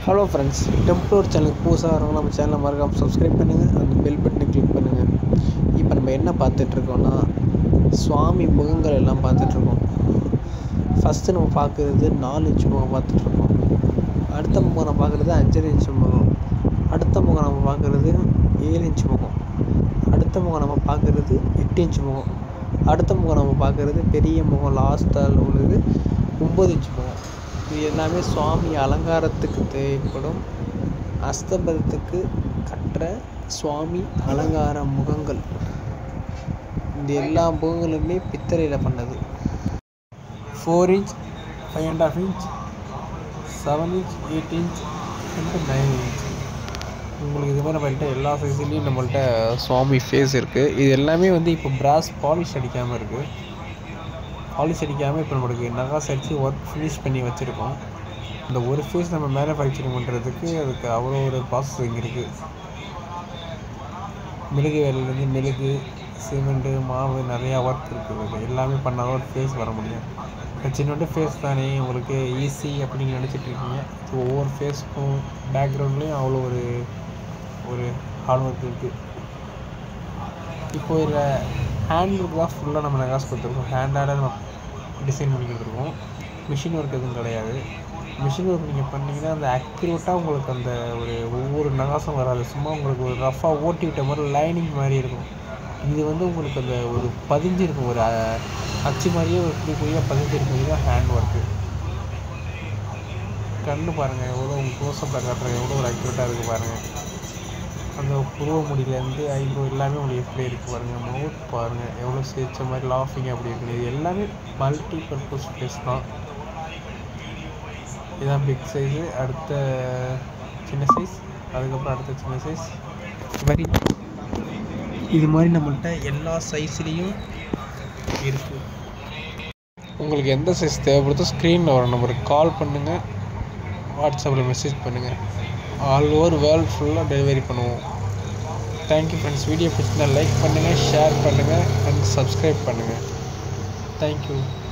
hello friends டெம்ப்ளோர் சேனலுக்கு புதுசாக வரவங்க நம்ம சேனலை மறக்காமல் சப்ஸ்கிரைப் பண்ணுங்கள் அந்த பெல் பட்டனை கிளிக் பண்ணுங்கள் இப்போ நம்ம என்ன பார்த்துட்ருக்கோன்னா சுவாமி முகங்கள் எல்லாம் பார்த்துட்ருக்கோம் ஃபஸ்ட்டு நம்ம பார்க்குறது நாலு இன்ச்சு முகம் பார்த்துட்ருக்கோம் அடுத்த முகம் நம்ம பார்க்குறது அஞ்சரை இன்ச்சு முகம் அடுத்த முகம் நம்ம பார்க்குறது ஏழு இன்ச்சு முகம் அடுத்த முகம் நம்ம பார்க்குறது எட்டு இன்ச்சு முகம் அடுத்த முகம் நம்ம பார்க்குறது பெரிய முகம் லாஸ்ட்டால் உள்ளது ஒம்பது இன்ச்சு முகம் இது எல்லாமே சுவாமி அலங்காரத்துக்கு தேவைப்படும் அஸ்தபதத்துக்கு கட்டுற சுவாமி அலங்கார முகங்கள் இந்த எல்லா முகங்களுமே பித்தளையில் பண்ணது four inch five and half inch seven inch eight inch and nine inch உங்களுக்கு இது மாதிரி நம்மள்ட்ட எல்லா சைஸ்லேயும் நம்மள்ட்ட சுவாமி ஃபேஸ் இருக்குது இது எல்லாமே வந்து இப்போ பிராஸ் பாலிஷ் அடிக்காமல் இருக்குது பாலிஷ் அடிக்காமல் இப்போ நம்மளுக்கு நகாஸ் அடித்து ஒர்க் ஃபினிஷ் பண்ணி வச்சுருக்கோம் இந்த ஒரு ஃபேஸ் நம்ம மேனுஃபேக்சரிங் பண்ணுறதுக்கு அதுக்கு அவ்வளோ ஒரு ப்ராசஸிங் இருக்குது மெழுகு வேலையிலேருந்து மெழுகு சிமெண்ட்டு மாவு நிறையா ஒர்க் இருக்குது இது எல்லாமே பண்ணால் ஒரு ஃபேஸ் வர முடியும் இப்போ சின்னோண்டு ஃபேஸ் தானே உங்களுக்கு ஈஸி அப்படின்னு நினச்சிட்டு இருக்கீங்க ஸோ ஒவ்வொரு ஃபேஸ்க்கும் பேக்ரவுண்ட்லேயும் அவ்வளோ ஒரு ஒரு ஹார்ட் ஒர்க் இருக்குது இப்போ இதில் ஹேண்ட் ஒர்க் தான் ஃபுல்லாக நம்ம நகாஸ் கொடுத்துருக்கோம் ஹேண்டால் நம்ம டிசைன் பண்ணி கொடுத்துருக்கோம் மிஷின் ஒர்க் எதுவும் கிடையாது மிஷின் ஒர்க் நீங்கள் பண்ணிங்கன்னா அந்த அக்யூரேட்டாக உங்களுக்கு அந்த ஒரு ஒவ்வொரு நகாசும் வராது சும்மா உங்களுக்கு ஒரு ரஃபாக ஓட்டி விட்ட மாதிரி லைனிங் மாதிரி இருக்கும் இது வந்து உங்களுக்கு அந்த ஒரு பதிஞ்சிருக்கும் ஒரு அஹ், அச்சு மாதிரியே ஒரு புளி புளியாக பதிஞ்சிருக்கும் இதுதான் ஹேண்ட் ஒர்க்கு கண்ணு பாருங்கள் எவ்வளோ உங்கள் க்ளோஸ்அப்பில் காட்டுறேன் எவ்வளோ ஒரு அக்யூரேட்டாக இருக்குது பாருங்கள் அந்த புருவ முடியிலேருந்து ஐப்ரோ எல்லாமே உங்களுக்கு எப்படி இருக்குது பாருங்கள் மவுத் பாருங்கள் எவ்வளோ சிரிச்ச மாதிரி லாஃபிங் அப்படி இருக்குது இது எல்லாமே மல்டி பர்பஸ் ஃபேஸ் தான் இதான் பிக் சைஸு அடுத்த சின்ன சைஸ் அதுக்கப்புறம் அடுத்த சின்ன சைஸ் இது மாதிரி இது மாதிரி நம்மள்ட்ட எல்லா சைஸ்லேயும் இருக்குது உங்களுக்கு எந்த சைஸ் தேவைப்படுதோ ஸ்க்ரீனில் வர நம்பருக்கு கால் பண்ணுங்கள் வாட்ஸ்அப்பில் மெசேஜ் பண்ணுங்கள் ஆல் ஓவர் வேர்ல்டு ஃபுல்லாக டெலிவரி பண்ணுவோம் தேங்க்யூ ஃப்ரெண்ட்ஸ் வீடியோ பிடிச்சிருந்தா லைக் பண்ணுங்கள் ஷேர் பண்ணுங்கள் அண்ட் சப்ஸ்கிரைப் பண்ணுங்கள் தேங்க்யூ